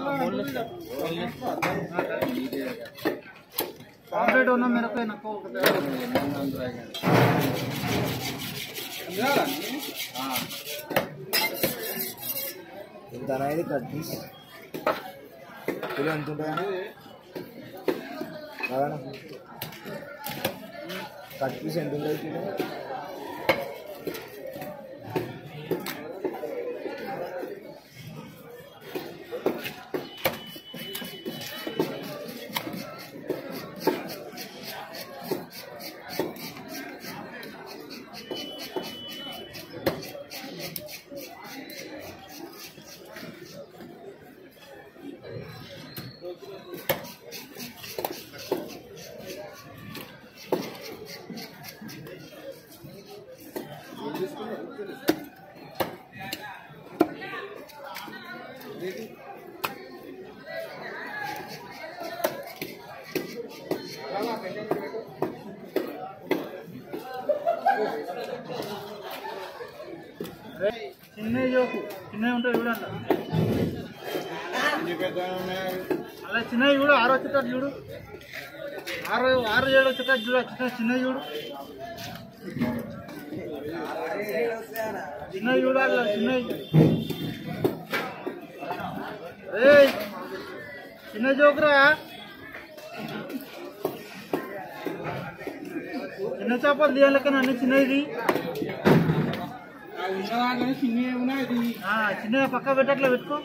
omelette ఉన్న మిరపకాయ నాకు ఎంత అనేది కట్ పీస్ కిలో ఎంత ఉంటుంది కాదన్నా కట్ పీస్ ఎంత ఉంటుంది కిలో చిన్న జోకు చిన్నవి ఉంటాయి చూడండి అలా చిన్నవి చూడు ఆరు వచ్చేటట్టు చూడు ఆరు ఆరు ఏడు వచ్చేటట్టు చూడు చిన్న చిన్నవి చూడు చిన్నవి చూడాలి చిన్నవి ఏయ్ చిన్న జోకురా చిన్న చేపలు తీయాలకన్నా అన్ని చిన్నది ఆ, చిన్నగా పక్క పెట్టట్లే పెట్టుకో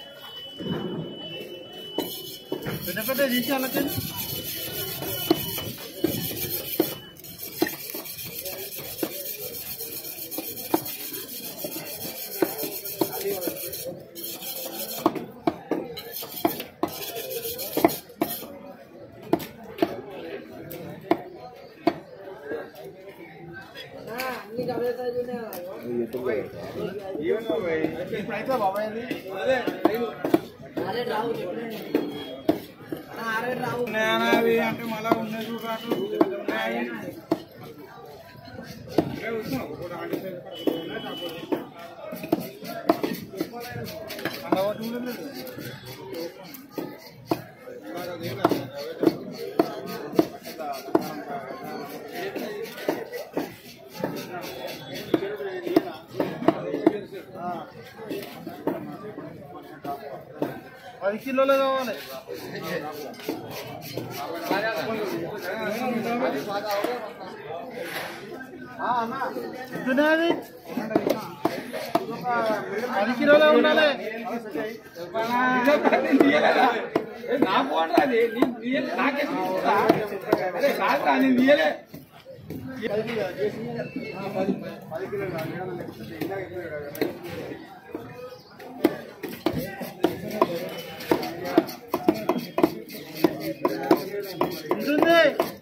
పెద్ద పెద్ద తీసి వాళ్ళకి అంటే మళ్ళా ఉన్నాయి చూడాలి పది కిలోలు కావాలి ఎంతనే అది పది కిలోలే ఉండాలి నాకు అది నాకే అరే కాదురా నేను తీయలే ఉంటుంది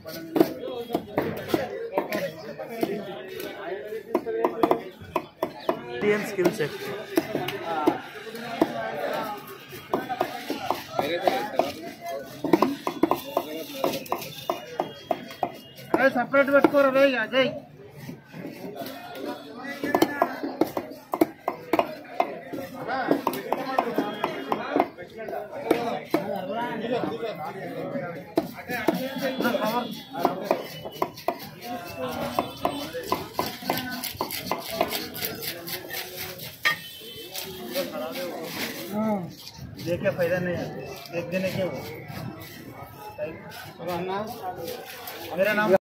ఇండియన్ స్కిల్ సెట్ అదే సపరేట్ పెట్టుకోరు రే అజయ్ देखे फायदा नहीं है एक देने के वो मेरा नाम